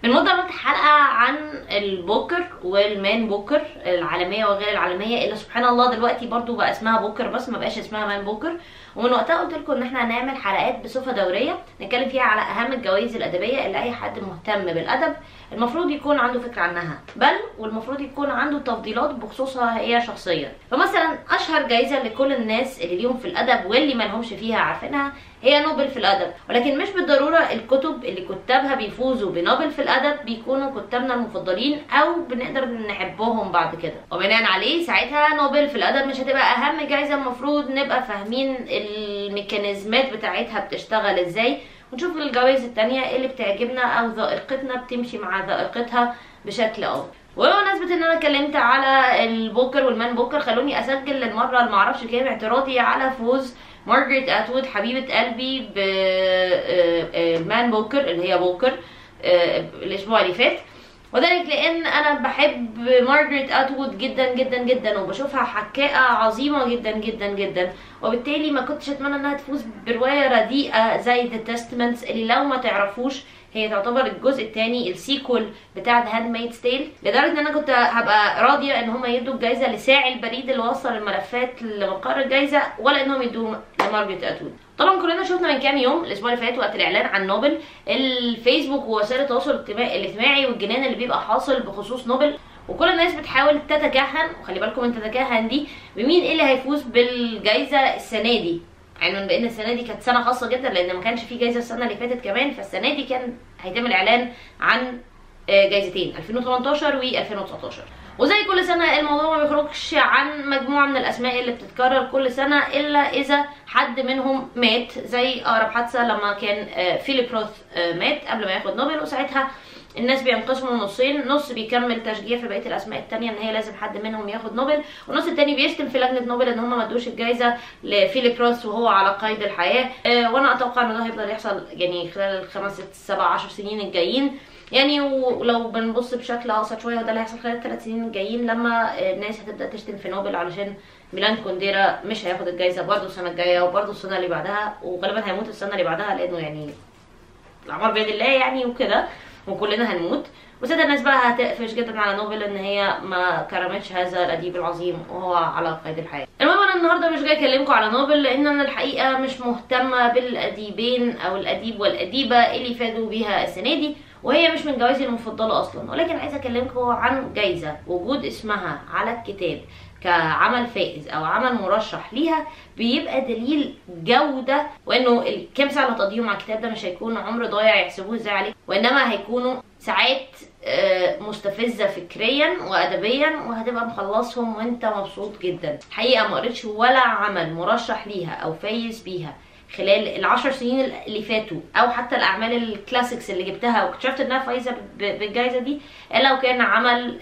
من مده عملت حلقه عن البوكر والمان بوكر العالميه وغير العالميه الا سبحان الله دلوقتي برضو بقى اسمها بوكر بس ما بقاش اسمها مان بوكر ومن وقتها قلت لكم ان احنا هنعمل حلقات بصفه دوريه نتكلم فيها على اهم الجوائز الادبيه اللي اي حد مهتم بالادب المفروض يكون عنده فكره عنها بل والمفروض يكون عنده تفضيلات بخصوصها هي شخصيا فمثلا اشهر جائزه لكل الناس اللي ليهم في الادب واللي ما لهمش فيها عارفينها هي نوبل في الادب ولكن مش بالضروره الكتب اللي كتابها بيفوزوا بنوبل في الادب بيكونوا كتابنا المفضلين او بنقدر نحبهم بعد كده وبناء عليه ساعتها نوبل في الادب مش هتبقى اهم جائزه المفروض نبقى فاهمين الميكانيزمات بتاعتها بتشتغل ازاي ونشوف الجوائز التانية اللي بتعجبنا او ذائقتنا بتمشي مع ذائقتها بشكل افضل وبمناسبة ان انا اتكلمت على البوكر والمان بوكر خلوني اسجل للمرة اللي معرفش كام اعتراضي على فوز مارجريت اتوود حبيبة قلبي بمان بوكر اللي هي بوكر الاسبوع اللي فات وذلك لان انا بحب مارجريت اتوود جدا جدا جدا وبشوفها حكاءة عظيمة جدا جدا جدا وبالتالي ما كنتش اتمنى انها تفوز برواية رديئة زي ذا تستمنتس اللي لو ما تعرفوش هي تعتبر الجزء الثاني السيكول بتاع ذا هاند ميد ستيل لدرجه ان انا كنت هبقى راضيه ان هم يدوا الجائزه لساعي البريد اللي وصل الملفات لمقر الجائزه ولا انهم يدوه لمارجريت اتوود طبعا كلنا شفنا من كام يوم الاسبوع اللي فات وقت الاعلان عن نوبل الفيسبوك ووسائل التواصل الاجتماعي والجنان اللي بيبقى حاصل بخصوص نوبل وكل الناس بتحاول تتكهن وخلي بالكم من تتكهن دي بمين اللي هيفوز بالجائزه السنه دي علما بان السنه دي كانت سنه خاصه جدا لان ما كانش في جايزه السنه اللي فاتت كمان فالسنه دي كان هيتم الاعلان عن جايزتين 2018 و 2019 وزي كل سنه الموضوع ما بيخرجش عن مجموعه من الاسماء اللي بتتكرر كل سنه الا اذا حد منهم مات زي اقرب حادثه لما كان فيليب روث مات قبل ما ياخد نوبل وساعتها الناس بينقسموا نصين نص بيكمل تشجيع في بقيه الاسماء التانية ان هي لازم حد منهم ياخد نوبل والنص التاني بيشتم في لجنه نوبل ان هم ما ادوش الجائزه لفيليب روث وهو على قيد الحياه أه وانا اتوقع ان ده هيفضل يحصل يعني خلال الخمس ست سبع عشر سنين الجايين يعني ولو بنبص بشكل اقصر شويه وده اللي هيحصل خلال الثلاث سنين الجايين لما الناس هتبدا تشتم في نوبل علشان ميلان كونديرا مش هياخد الجائزه برده السنه الجايه وبرده السنه اللي بعدها وغالبا هيموت السنه اللي بعدها لانه يعني الاعمار بيد الله يعني وكده وكلنا هنموت وساعتها الناس بقى هتقفش جدا على نوبل ان هي ما كرمتش هذا الاديب العظيم وهو على قيد الحياه. المهم انا النهارده مش جاي اكلمكم على نوبل لان انا الحقيقه مش مهتمه بالاديبين او الاديب والاديبه اللي فازوا بيها السنه دي وهي مش من جوائزي المفضله اصلا ولكن عايزه اكلمكم عن جايزه وجود اسمها على الكتاب كعمل فائز او عمل مرشح ليها بيبقى دليل جوده وانه الكام ساعه اللي هتقضيهم على الكتاب ده مش هيكون عمر ضايع يحسبوه ازاي عليك وانما هيكونوا ساعات مستفزه فكريا وادبيا وهتبقى مخلصهم وانت مبسوط جدا الحقيقه ما قريتش ولا عمل مرشح ليها او فايز بيها خلال العشر سنين اللي فاتوا او حتى الاعمال الكلاسيكس اللي جبتها واكتشفت انها فايزه بالجائزه دي الا وكان عمل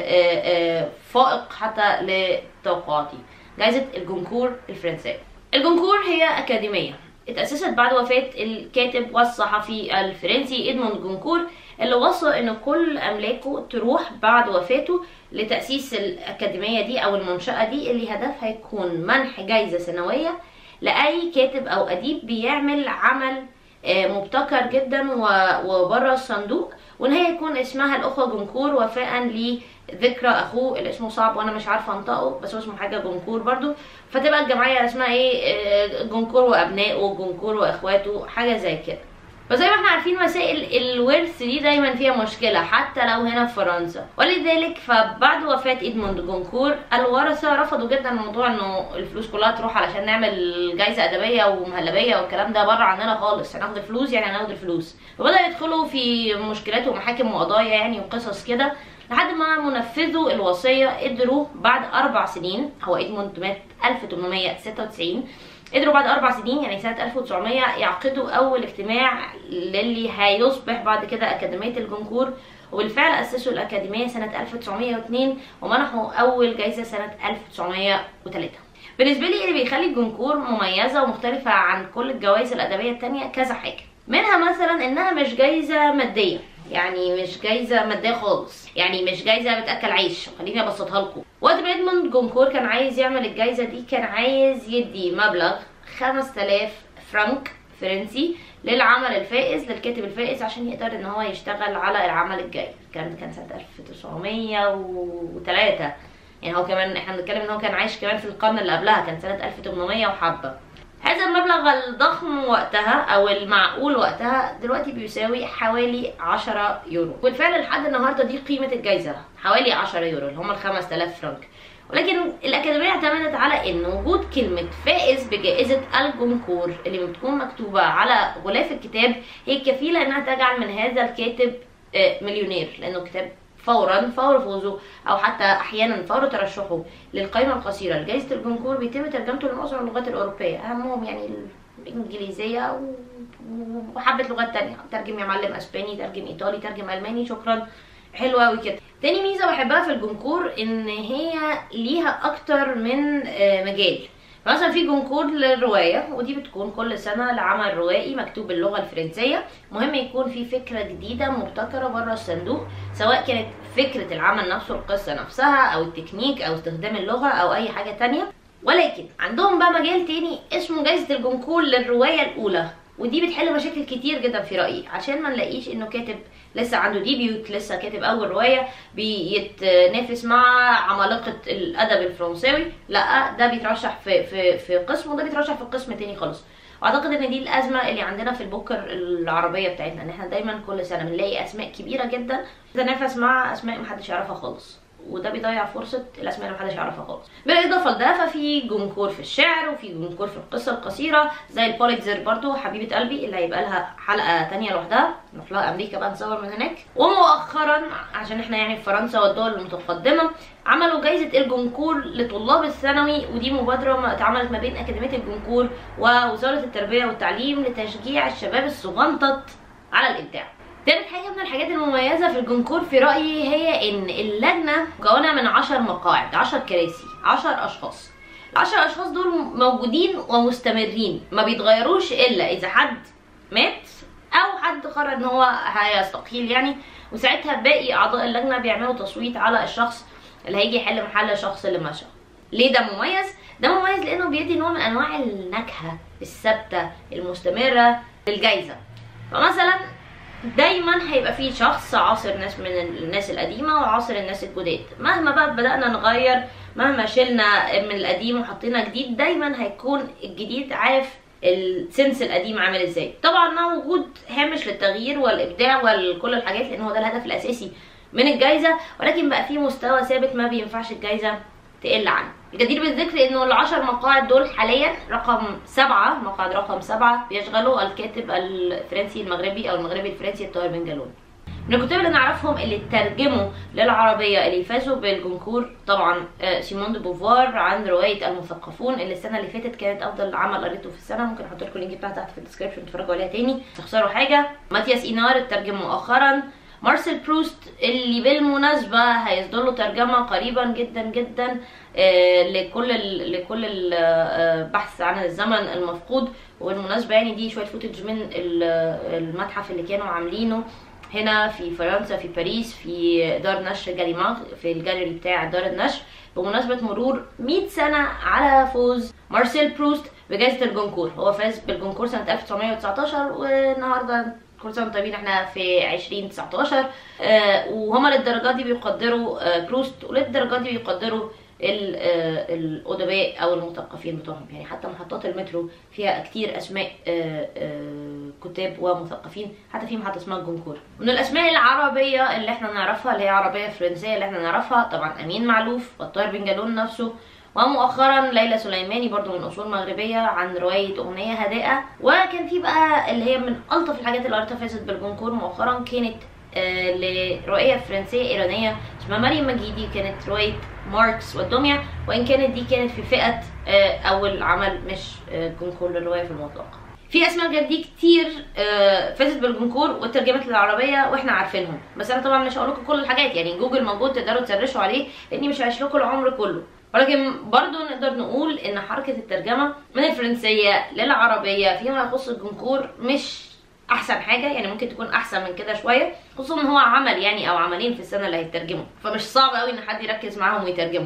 فائق حتى لتوقعاتي جائزه الجونكور الفرنسيه الجونكور هي اكاديميه اتأسست بعد وفاة الكاتب والصحفي الفرنسي إدموند جونكور اللي وصى ان كل املاكه تروح بعد وفاته لتأسيس الأكاديمية دي أو المنشأة دي اللي هدفها يكون منح جايزة سنوية لأي كاتب أو أديب بيعمل عمل مبتكر جدا وبره الصندوق وان هي يكون اسمها الاخوه جونكور وفاء لذكرى اخوه اللي اسمه صعب وانا مش عارفه انطقه بس هو اسمه حاجه جونكور برضو فتبقى الجمعيه اسمها ايه جونكور وابنائه جونكور واخواته حاجه زي كده فزي ما احنا عارفين مسائل الورث دي دايما فيها مشكله حتى لو هنا في فرنسا ولذلك فبعد وفاه ادموند جونكور الورثه رفضوا جدا موضوع انه الفلوس كلها تروح علشان نعمل جايزه ادبيه ومهلبيه والكلام ده بره عننا خالص هناخد الفلوس يعني هناخد الفلوس فبدا يدخلوا في مشكلات ومحاكم وقضايا يعني وقصص كده لحد ما منفذوا الوصيه قدروا بعد اربع سنين هو ادموند مات 1896 قدروا بعد اربع سنين يعني سنه 1900 يعقدوا اول اجتماع للي هيصبح بعد كده اكاديميه الجمهور وبالفعل اسسوا الاكاديميه سنه 1902 ومنحوا اول جائزه سنه 1903 بالنسبه لي اللي بيخلي الجمهور مميزه ومختلفه عن كل الجوائز الادبيه التانية كذا حاجه منها مثلا انها مش جايزه ماديه يعني مش جايزه ماديه خالص يعني مش جايزه بتاكل عيش خليني ابسطها لكم وقت ما ادموند جونكور كان عايز يعمل الجايزه دي كان عايز يدي مبلغ 5000 فرنك فرنسي للعمل الفائز للكاتب الفائز عشان يقدر ان هو يشتغل على العمل الجاي كان كان سنه 1903 يعني هو كمان احنا بنتكلم ان هو كان عايش كمان في القرن اللي قبلها كان سنه 1800 وحبه هذا المبلغ الضخم وقتها او المعقول وقتها دلوقتي بيساوي حوالي 10 يورو بالفعل لحد النهارده دي قيمه الجائزه حوالي 10 يورو اللي هم ال 5000 فرنك ولكن الأكاديمية اعتمدت على إن وجود كلمة فائز بجائزة الجونكور اللي بتكون مكتوبة على غلاف الكتاب هي كفيلة إنها تجعل من هذا الكاتب آه، مليونير لأنه كتاب فورا فور فوزه او حتى احيانا فور ترشحه للقائمه القصيره لجائزه الجونكور بيتم ترجمته لمعظم اللغات الاوروبيه اهمهم يعني الانجليزيه و- وحبه لغات تانية ترجم يا معلم اسباني ترجم ايطالي ترجم الماني شكرا حلوه قوي كده تاني ميزه بحبها في الجونكور ان هي ليها اكتر من آه، مجال مثلا في جونكور للروايه ودي بتكون كل سنه لعمل روائي مكتوب باللغه الفرنسيه مهم يكون في فكره جديده مبتكره بره الصندوق سواء كانت فكره العمل نفسه القصه نفسها او التكنيك او استخدام اللغه او اي حاجه تانية ولكن عندهم بقى مجال تاني اسمه جائزه الجونكور للروايه الاولى ودي بتحل مشاكل كتير جدا في رايي عشان ما نلاقيش انه كاتب لسه عنده ديبيوت لسه كاتب اول روايه بيتنافس مع عمالقه الادب الفرنساوي لا ده بيترشح في في في قسم وده بيترشح في قسم تاني خالص واعتقد ان دي الازمه اللي عندنا في البوكر العربيه بتاعتنا ان احنا دايما كل سنه بنلاقي اسماء كبيره جدا تتنافس مع اسماء محدش يعرفها خالص وده بيضيع فرصه الاسماء اللي محدش يعرفها خالص بالاضافه لده ففي جونكور في الشعر وفي جونكور في القصه القصيره زي البوليتزر برضو حبيبه قلبي اللي هيبقى لها حلقه تانية لوحدها نروح لها امريكا بقى نصور من هناك ومؤخرا عشان احنا يعني في فرنسا والدول المتقدمه عملوا جائزه الجونكور لطلاب الثانوي ودي مبادره ما- اتعملت ما بين اكاديميه الجونكور ووزاره التربيه والتعليم لتشجيع الشباب الصغنطط على الابداع تالت حاجة من الحاجات المميزة في الجونكور في رأيي هي إن اللجنة مكونة من عشر مقاعد عشر كراسي عشر أشخاص العشر أشخاص دول موجودين ومستمرين ما بيتغيروش إلا إذا حد مات أو حد قرر إن هو هيستقيل يعني وساعتها باقي أعضاء اللجنة بيعملوا تصويت على الشخص اللي هيجي يحل محل الشخص اللي مشى ليه ده مميز؟ ده مميز لأنه بيدي نوع من أنواع النكهة الثابتة المستمرة للجايزة فمثلا دايما هيبقى في شخص عاصر ناس من الناس القديمه وعاصر الناس الجداد مهما بقى بدانا نغير مهما شلنا من القديم وحطينا جديد دايما هيكون الجديد عارف السنس القديم عامل ازاي طبعا مع وجود هامش للتغيير والابداع وكل الحاجات لان هو ده الهدف الاساسي من الجائزه ولكن بقى في مستوى ثابت ما بينفعش الجائزه تقل عنه الجدير بالذكر انه العشر مقاعد دول حاليا رقم سبعة مقعد رقم سبعة بيشغله الكاتب الفرنسي المغربي او المغربي الفرنسي الطاهر بن جالون من الكتاب اللي نعرفهم اللي ترجموا للعربية اللي فازوا بالجونكور طبعا آه، سيمون دو بوفوار عن رواية المثقفون اللي السنة اللي فاتت كانت أفضل عمل قريته في السنة ممكن أحط لكم اللينك بتاعها تحت في الديسكربشن تتفرجوا عليها تاني مش تخسروا حاجة ماتياس إينار اترجم مؤخرا مارسيل بروست اللي بالمناسبة هيصدر له ترجمة قريبا جدا جدا آه، لكل ال لكل البحث عن الزمن المفقود وبالمناسبة يعني دي شوية فوتج من ال- المتحف اللي كانوا عاملينه هنا في فرنسا في باريس في دار نشر جاليماغ في الجاليري بتاع دار النشر بمناسبة مرور 100 سنة على فوز مارسيل بروست بجائزة الجونكور هو فاز بالجونكور سنة 1919 والنهاردة كل سنة وانتم طيبين احنا في 2019 آه وهما للدرجة دي بيقدروا آه بروست وللدرجة دي بيقدروا ال- آه، الادباء او المثقفين بتوعهم يعني حتى محطات المترو فيها كتير اسماء آه، آه، كتاب ومثقفين حتى في محطه اسمها الجونكور من الاسماء العربيه اللي احنا نعرفها اللي هي عربيه فرنسيه اللي احنا نعرفها طبعا امين معلوف والطاهر بن جالون نفسه ومؤخرا ليلى سليماني برضو من اصول مغربيه عن روايه اغنيه هادئه وكان في بقى اللي هي من الطف الحاجات اللي قريتها فازت بالجونكور مؤخرا كانت آه، لروايه فرنسيه ايرانيه اسمها مريم مجيدي كانت روايه ماركس والدميه وان كانت دي كانت في فئه آه، اول عمل مش آه، جونكور للروايه في المطلق في اسماء غير دي كتير آه، فازت بالجونكور واترجمت للعربيه واحنا عارفينهم بس انا طبعا مش هقول لكم كل الحاجات يعني جوجل موجود تقدروا تسرشوا عليه لاني مش هعيش لكم العمر كله ولكن برضو نقدر نقول ان حركه الترجمه من الفرنسيه للعربيه فيما يخص الجونكور مش احسن حاجه يعني ممكن تكون احسن من كده شويه خصوصا ان هو عمل يعني او عملين في السنه اللي هيترجموا فمش صعب قوي ان حد يركز معاهم ويترجمهم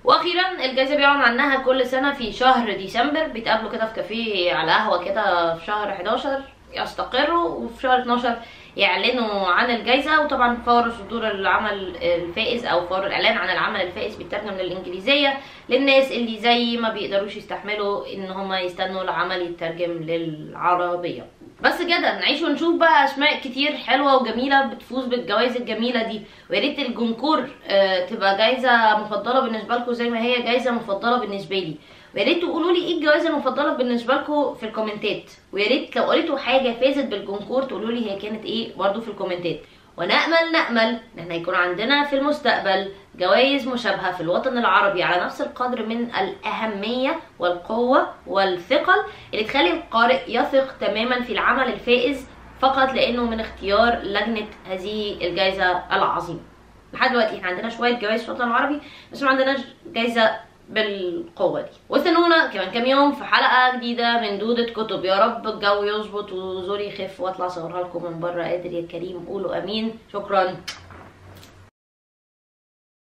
واخيرا الجائزه بيعلن عنها كل سنه في شهر ديسمبر بيتقابلوا كده في كافيه على قهوه كده في شهر 11 يستقروا وفي شهر 12 يعلنوا عن الجائزه وطبعا فور صدور العمل الفائز او فور الاعلان عن العمل الفائز بيترجم للانجليزيه للناس اللي زي ما بيقدروش يستحملوا ان هم يستنوا العمل يترجم للعربيه بس كده نعيش ونشوف بقى اسماء كتير حلوه وجميله بتفوز بالجوائز الجميله دي ويا ريت الجونكور آه، تبقى جايزه مفضله بالنسبه لكم زي ما هي جايزه مفضله بالنسبه لي ويا ريت تقولوا لي ايه الجوائز المفضله بالنسبه لكم في الكومنتات ويا ريت لو قريتوا حاجه فازت بالجونكور تقولوا لي هي كانت ايه برضو في الكومنتات ونامل نامل ان احنا يكون عندنا في المستقبل جوائز مشابهه في الوطن العربي على نفس القدر من الاهميه والقوه والثقل اللي تخلي القارئ يثق تماما في العمل الفائز فقط لانه من اختيار لجنه هذه الجائزه العظيمه لحد دلوقتي احنا عندنا شويه جوائز في الوطن العربي بس ما عندناش جائزه بالقوه دي واستنونا كمان كام يوم في حلقه جديده من دوده كتب يا رب الجو يظبط وزوري يخف واطلع اصورها لكم من بره قادر يا كريم قولوا امين شكرا